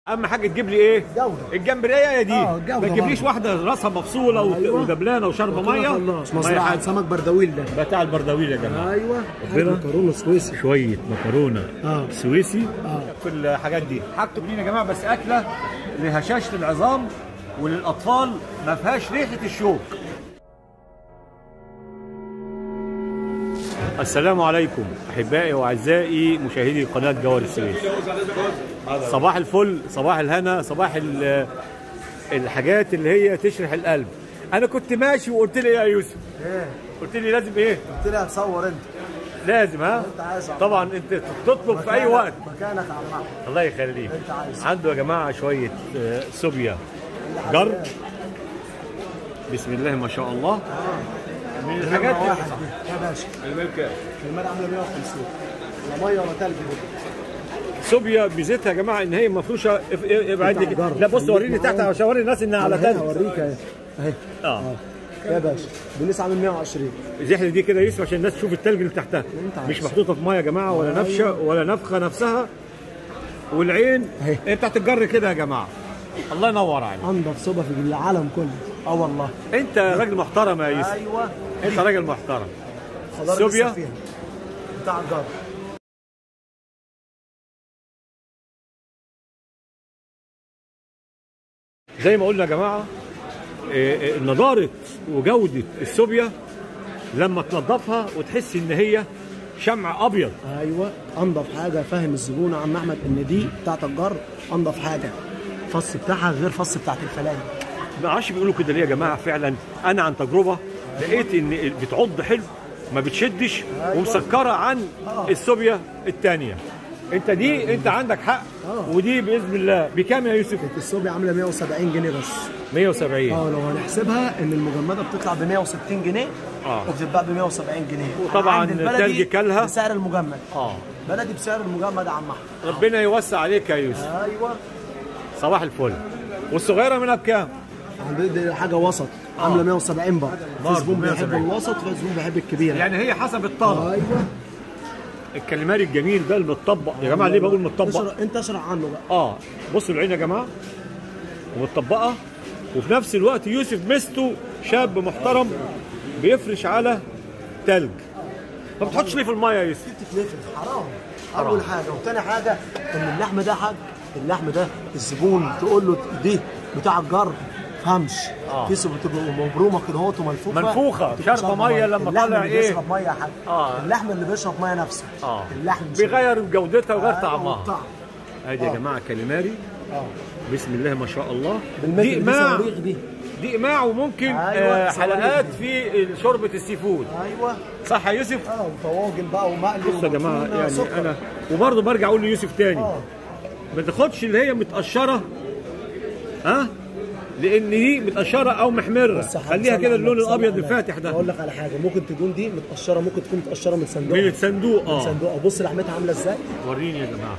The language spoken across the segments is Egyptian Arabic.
اهم حاجه تجيب لي ايه جودة. الجمبريه يا دي آه، جودة ما تجيبليش برضه. واحده راسها مفصوله وت- أيوة. ودبلانه وشاربه ميه خلاص مية مزرعه حد- سمك بردويل ده بتاع البردويل يا جماعه ايوه ربنا. مكرونه سويسي شويه مكرونه آه. سويسي آه. في الحاجات دي حاجته منين يا جماعه بس اكله لهشاشه العظام وللاطفال ما فيهاش ريحه الشوك السلام عليكم احبائي واعزائي مشاهدي قناه جوهر السويس صباح الفل صباح الهنا صباح ال- الحاجات اللي هي تشرح القلب انا كنت ماشي وقلت لي إيه يا يوسف ايه قلت لي لازم ايه قلت لها تصور انت لازم ها انت عايز أعمل. طبعا انت تطلب في اي مكانك- وقت مكانك يا عم احمد الله يخليك انت عايز. عنده يا جماعه شويه آه، سوبيا جرب بسم الله ما شاء الله من الحاجات نمرة واحد اللي- دي. يا باشا الملكة المال عامله 150 لا ميه ولا تلج كده سوبيا ميزتها يا جماعه ان هي مفروشه اف- اف- ابعد لي كده. جرب. لا بص خليك وريني تحت معاهم. عشان اوري الناس انها على أنا هنا تلج اوريك اهي اهي اه يا باشا بنسعه من 120 زحل دي كده يوسف عشان الناس تشوف التلج اللي تحتها انت عايز. مش محطوطه في ميه يا جماعه ولا نفشه ولا نفخه نفسها والعين اهي. هي بتاعت الجر كده يا جماعه الله ينور عليك انضف صوبه في العالم كله اه والله انت راجل محترم يا يوسف ايوه انت راجل محترم خضار سوبيا؟ لسه فيها. بتاع الجار زي ما قلنا يا جماعه إيه، إيه، نضاره وجوده السوبيا لما تنضفها وتحس ان هي شمع ابيض ايوه انضف حاجه فاهم الزبون يا عم احمد ان دي بتاعت الجار انضف حاجه الفص بتاعها غير فص بتاعت الفلاحي ما اعرفش بيقولوا كده ليه يا جماعه فعلا انا عن تجربه لقيت ان بتعض حلو ما بتشدش ومسكره عن السوبيا الثانيه انت دي انت عندك حق آه. ودي باذن الله بكام يا يوسف الصوبيا عامله 170 جنيه بس 170 اه لو هنحسبها ان المجمده بتطلع ب 160 جنيه آه. وبتتباع ب 170 جنيه وطبعاً عند البلدي تلج كلها. بسعر المجمد اه بلدي بسعر المجمد يا عم احمد ربنا يوسع عليك يا يوسف ايوه صباح الفل والصغيره منها بكام عندي دي حاجه وسط عامله 170 برضه برضه في زبون بيحب 170. الوسط وفي زبون بيحب الكبيره يعني هي حسب الطلب ايوه الكلماري الجميل ده المتطبق يا جماعه ليه بقول متطبق اشرح- انت اشرح عنه بقى اه بصوا العين يا جماعه ومتطبقه وفي نفس الوقت يوسف مستو شاب محترم بيفرش على تلج ما بتحطش ليه في الميه يا يوسف تتلفت حرام اول حاجه وتاني حاجه ان اللحم ده حاج اللحم ده الزبون تقول له دي بتاع الجر فهمش آه. كيسه بتبقى مبرومه كده اهوت ومنفوخه منفوخة، بتبقى شاربة مية لما اللحم طالع اللي إيه؟ بيشرب ميه يا حاج آه. اللحم اللي بيشرب ميه نفسه اه اللحم مش بيغير جودتها وغير أيوة، طعمها والطعم. ادي يا آه. جماعه كاليماري اه بسم الله ما شاء الله بالمتر دي دي اقماع صواريخ دي دي اقماع وممكن أيوة، آه صواريخ حلقات دي. في شوربه السي فود ايوه صح يا يوسف اه وطواجن بقى ومقلي بص يا جماعه ومطحونة، يعني سكر. انا وبرضه برجع اقول ليوسف تاني اه ما تاخدش اللي هي متقشره ها لان دي متقشره او محمره بس يا حاج خليها صلي كده على اللون النبي، صلي الابيض على الفاتح النبي. ده اقول لك على حاجه ممكن تكون دي متقشره ممكن تكون متقشره من صندوق من الصندوق من اه صندوق بص لحمتها عامله ازاي وريني يا جماعه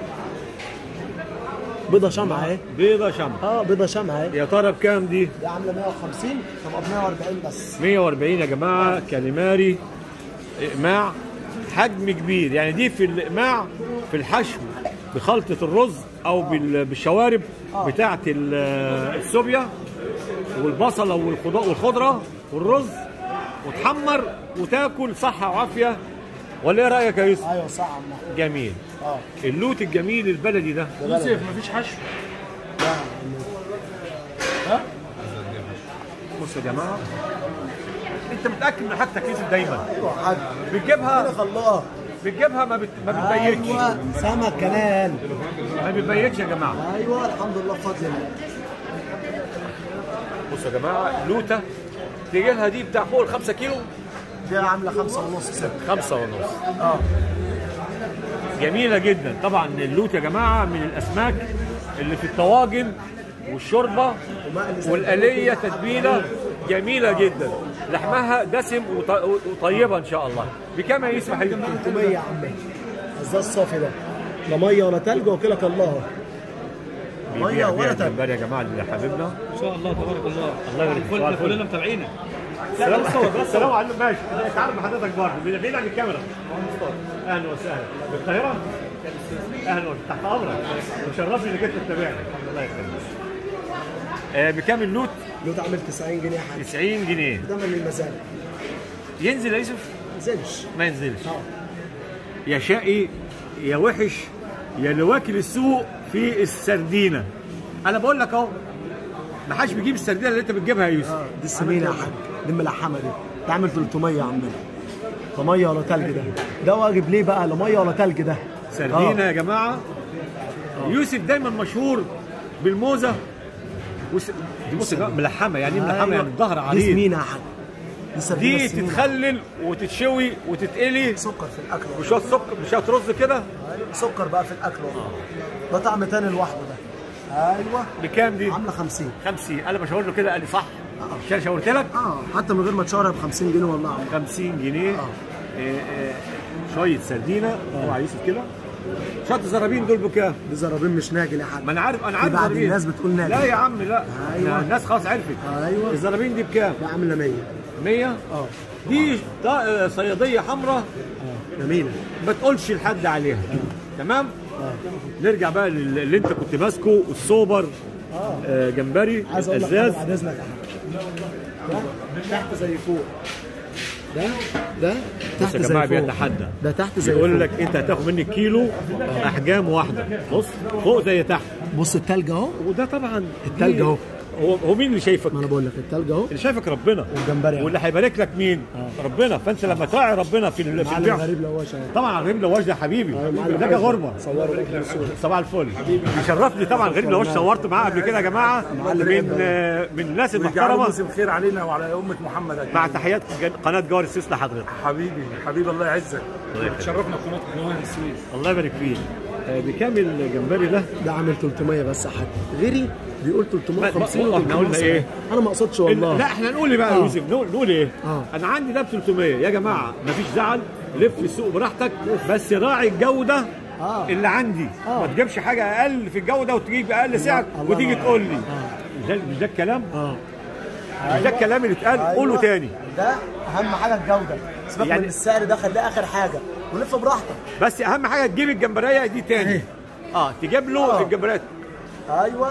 بيضه شمعه اهي بيضه شمع اه بيضه شمعه اهي يا ترى بكام دي دي عامله 150 تبقى ب 140 بس 140 يا جماعه كاليماري اقماع حجم كبير يعني دي في الاقماع في الحشو بخلطه الرز او بال- بالشوارب بتاعه ال- السوبيا والبصله والخضار والخضره والرز وتحمر وتاكل صحه وعافيه ولا ايه رايك يا يوسف ايوه صح يا عم أحمد. جميل اه اللوت الجميل البلدي ده يوسف مفيش حشو لا بص يا جماعه انت متاكد من حاجتك يوسف دايما ايوه يا حاج بتجيبها الله بتجيبها ما بت... ما بتبيتش ايوه سمك كمان ما بتبيتش يا جماعه ايوه الحمد لله بفضل الله بصوا يا جماعه لوته تيجي لها دي بتاع فوق ال 5 كيلو دي عامله خمسة ونص ست خمسة ونص اه جميلة جدا طبعا اللوت يا جماعة من الأسماك اللي في الطواجن والشوربة ومقلي زي والآلية الفل. تتبيلة جميلة جدا لحمها دسم وط- وطيبة إن شاء الله بكام يا يوسف حبيبي؟ 300 يا عم ازاي الصافي ده لا ميه ولا تلج وكلك الله ميه بيبيع ولا بيع تلج الجمبري يا جماعة اللي حبيبنا ان شاء الله تبارك الله الله يبارك فيك. كل كلنا متابعينك السلام السلام عليكم ماشي تعال بحضرتك برضه بعيد عن الكاميرا اهلا وسهلا بالقاهرة اهلا وسهلا تحت امرك وشرفني انك انت تتابعني الله يخليك آه بكام اللوت؟ لو تعمل 90 جنيه حاجه 90 جنيه ده من المزارع ينزل يا يوسف؟ ما نزلش ما ينزلش اه يا شقي يا وحش يا اللي واكل السوق في السردينه انا بقول لك اهو ما حدش بيجيب السردينه اللي انت بتجيبها يا يوسف اه دي السمينه يا حاج دي الملحمه دي تعمل 300 يا عمنا لا ميه ولا تلج ده ده واجب ليه بقى لا ميه ولا تلج ده سردينه آه. يا جماعه يوسف دايما مشهور بالموزه وس... دي بص يا جماعة ملحمه يعني ايه ملحمه أيوة. يعني الظهر دي عريض سمينه يا حاج دي سردينه دي السمينة. تتخلل وتتشوي وتتقلي سكر في الاكل وشويه سكر وشويه رز كده سكر بقى في الاكل والله ده طعم تاني لوحده ده ايوه بكام دي؟ عامله 50 50 انا بشاور له كده قال لي صح مش انا شاورت لك اه حتى من غير ما تشاورها ب 50 جنيه والله يا عم 50 جنيه إيه إيه شويه سردينه هو عايز كده شويه الزرابين دول بكام؟ دي زرابين مش ناجل يا حاج ما انا عارف انا في عارف بعض الزرابين. الناس بتقول ناجل. لا يا عم لا أيوة. أيوة. الناس خلاص عرفت أيوة. الزرابين دي بكام؟ ده عامله 100 100 اه دي طا- صياديه حمراء اه جميله ما تقولش لحد عليها تمام نرجع بقى لل- اللي انت كنت ماسكه السوبر آه جمبري عايز اقول لك الازاز حاجة بعد اذنك يا حاج ده تحت زي فوق ده ده بص تحت يا زي جماعه فوق بيتحدى ده تحت زي يقول فوق. لك انت هتاخد مني كيلو احجام واحده بص فوق زي تحت بص التلج اهو وده طبعا التلج دي- اهو. هو هو مين اللي شايفك؟ ما انا بقول لك التلج اهو اللي شايفك ربنا والجمبري واللي هيبارك لك مين؟ ربنا فانت لما تراعي ربنا في ال- في معلم البيع غريب لو هو شايف طبعا غريب لواش ده حبيبي معلم ده غريب. غربه صوروا لك الصورة. صباح الفل يشرفني طبعا غريب لواش صورت معاه قبل كده يا جماعه من آه، من الناس ويجعله المحترمه موسم خير علينا وعلى أمة محمد أكيد. مع تحيات جن- قناه جوهر السيس لحضرتك حبيبي حبيبي الله يعزك الله يخليك. تشرفنا قناة قنوات السويس الله يبارك فيك آه، بكام الجمبري ده؟ ده عامل 300 بس يا حاج غيري بيقول 350 ما- ما- احنا قلنا ايه؟ انا ما اقصدش والله لا احنا نقول ايه بقى يا آه. يوسف نقول, نقول ايه آه. انا عندي ده ب 300 يا جماعه مفيش زعل لف السوق براحتك بس راعي الجوده آه. اللي عندي آه. ما تجيبش حاجه اقل في الجوده وتجيب اقل سعر الله وتيجي ينور. تقول لي آه. مش ده مش ده الكلام اه مش ده الكلام اللي اتقال قوله أيوة. تاني ده اهم حاجه الجوده سيبك يعني- من السعر ده خليه اخر حاجه ولف براحتك بس اهم حاجه تجيب الجمبريه دي تاني إيه. اه تجيب له آه. الجمبريه ايوه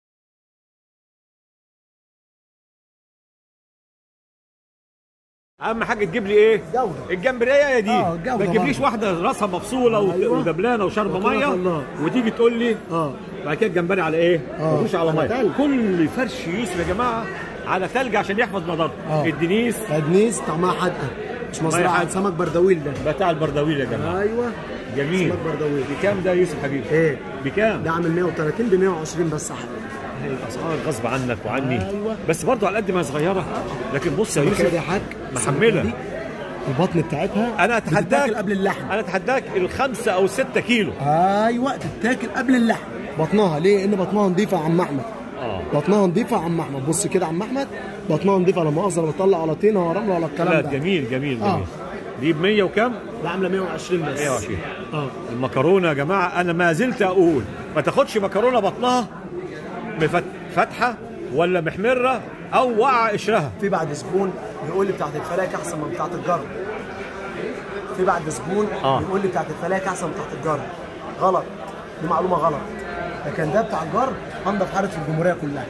اهم حاجه تجيب لي ايه جودة. الجمبريه يا دي آه، الجودة ما تجيبليش برضه. واحده راسها مفصوله وت- أيوة. ودبلانه وشاربه وكده ميه الله. وتيجي تقول لي اه بعد كده الجمبري على ايه؟ آه. مفيش على على ميه تلج. كل فرش يوسف يا جماعه على ثلج عشان يحفظ نضارته آه. الدنيس ادنيس طعمها حادقه مش مزرعه حادقة. سمك بردويل ده بتاع البردويل يا جماعه ايوه جميل سمك بردويل بكام ده يا يوسف حبيبي؟ ايه بكام؟ ده عامل 130 ب 120 بس يا حاج هي الاسعار غصب عنك وعني أيوة. بس برضه على قد ما هي صغيره لكن بص يا كده يوسف يا حاج محملة. دي، البطن بتاعتها انا اتحداك بتتاكل قبل اللحم انا اتحداك الخمسه او الستة كيلو ايوه تتاكل قبل اللحم بطنها ليه؟ لان بطنها نضيفه يا عم احمد اه بطنها نضيفه يا عم احمد بص كده يا عم احمد بطنها نضيفه لا مؤاخذه لا بطلع ولا طينه ولا رمله ولا الكلام لا ده جميل جميل آه. جميل دي ب 100 وكام؟ ده عامله 120 بس 120 اه المكرونه يا جماعه انا ما زلت اقول ما تاخدش مكرونه بطنها مفت- فاتحه ولا محمره او وقع قشرها في بعد زبون بيقول لي بتاعت الفلاك احسن من بتاعت الجرد في بعد زبون آه. بيقول لي بتاعت الفلاك احسن من بتاعت الجرد غلط دي معلومه غلط لكن ده بتاع الجرد انضف حارس في الجمهوريه كلها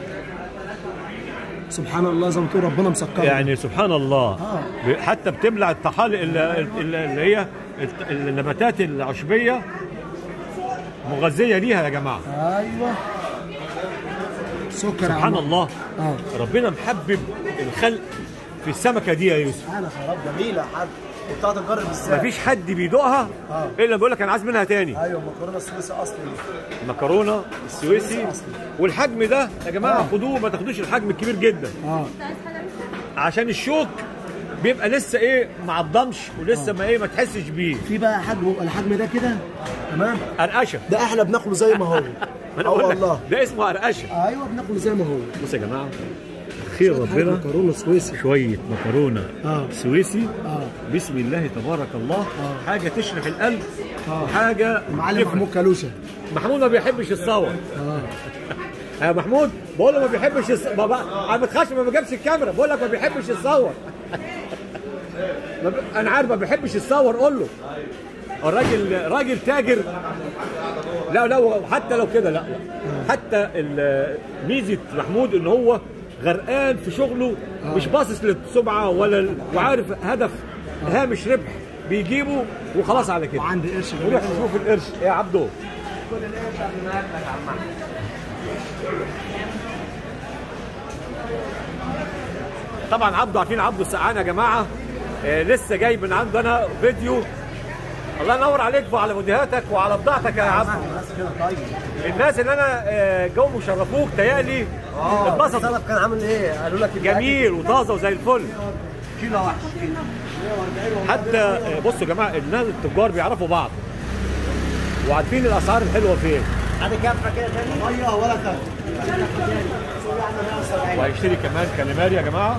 سبحان الله زي ما تقول ربنا مسكره يعني سبحان الله آه. ب- حتى بتبلع الطحال ال- ال- اللي هي الت- النباتات العشبيه مغذيه ليها يا جماعه ايوه سكر يا سبحان عم. الله اه ربنا محبب الخلق في السمكه دي يا يوسف انا خراب جميله يا حاج وبتاعت الجرد بالذات مفيش حد بيدوقها آه. الا بيقول لك انا عايز منها تاني ايوه المكرونه السويسي اصلي مكرونه السويسي أصلي. والحجم ده يا جماعه آه. خدوه ما تاخدوش الحجم الكبير جدا اه عشان الشوك بيبقى لسه ايه ما عضمش ولسه ما ايه ما تحسش بيه في بقى حجم يبقى الحجم ده كده تمام قرقشه ده احنا بناكله زي ما هو ما انا اه بقول والله لك ده اسمه قرقشه ايوه بناكله زي ما هو بص يا جماعه خير ربنا مكرونه سويسي شويه مكرونه آه. سويسي اه بسم الله تبارك الله آه. حاجه تشرح القلب آه. وحاجه معلم تفرح. محمود كالوشه محمود ما بيحبش الصور اه يا محمود بقول له ما بيحبش الص... ما بقى... انا ما تخافش ما بجيبش الكاميرا بقول لك ما بيحبش الصور ما ب... انا عارف ما بيحبش الصور قول له الراجل راجل تاجر لا لا حتى لو كده لا لا حتى ال- ميزه محمود ان هو غرقان في شغله مش باصص للسمعه ولا ال- وعارف هدف هامش ربح بيجيبه وخلاص على كده وعندي قرش جميل نروح نشوف القرش ايه يا عبدو طبعا عبده عارفين عبده السقعان يا جماعه آه لسه جاي من عندنا فيديو الله ينور عليك وعلى فيديوهاتك وعلى بضاعتك يا عبده بس كده طيب الناس اللي انا آه، جم وشرفوك تيالي اتبسطوا الطلب كان عامل ايه؟ قالوا لك جميل وطازه وزي الفل كيلو وحش كيلو حتى آه، بصوا يا جماعه الناس التجار بيعرفوا بعض وعارفين الاسعار الحلوه فين ادي كفه كده تاني ميه ولا كفه وهيشتري كمان كاليماري يا جماعه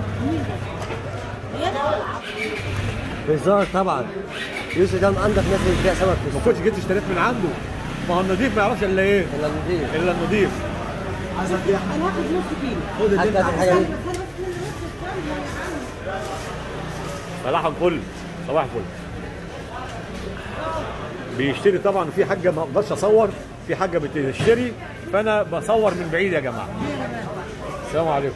هزار طبعا يوسف ده من انضف ناس اللي بتبيع سمك في ما كنتش جيت اشتريت من عنده ما هو النظيف ما يعرفش الا ايه ولا نضيف الا النظيف عايز ابيع انا هاخد نص كيلو خد اللي انت بس الحاجه دي انا بس من نص الكام صباح الفل صباح الفل بيشتري طبعا في حاجه ما اقدرش اصور في حاجه بتشتري فانا بصور من بعيد يا جماعه السلام عليكم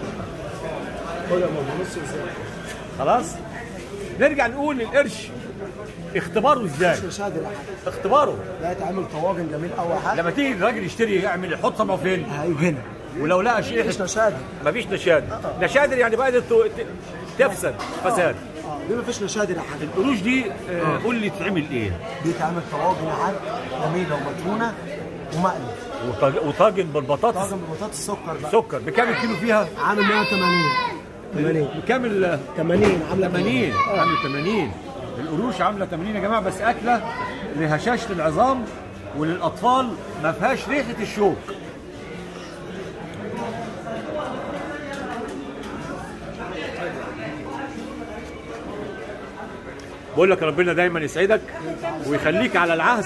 خلاص نرجع نقول القرش اختباره ازاي مش قادر حاجه اختباره لا يتعمل طواجن جميل اول حاجه لما تيجي الراجل يشتري يعمل يحط صبعه فين ايوه هنا ولو لقى شيء مش نشادر مفيش نشاد نشادر يعني بقى تفسد فساد اه دي مفيش نشادر يا حاج القروش دي آه، قول لي تعمل ايه دي تعمل طواجن يا حاج جميله ومدفونه ومقلي وطاج- وطاجن بالبطاطس طاجن ببطاطس سكر بقى سكر بكام الكيلو فيها؟ عامل 180 80 بكام ال 80 عامله 80 عامله 80 القروش عامله 80 يا جماعه بس اكله لهشاشه العظام وللاطفال ما فيهاش ريحه الشوك بقول لك ربنا دايما يسعدك ويخليك على العهد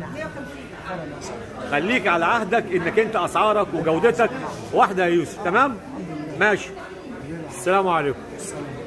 خليك على عهدك انك انت اسعارك وجودتك واحده يا يوسف تمام ماشي السلام عليكم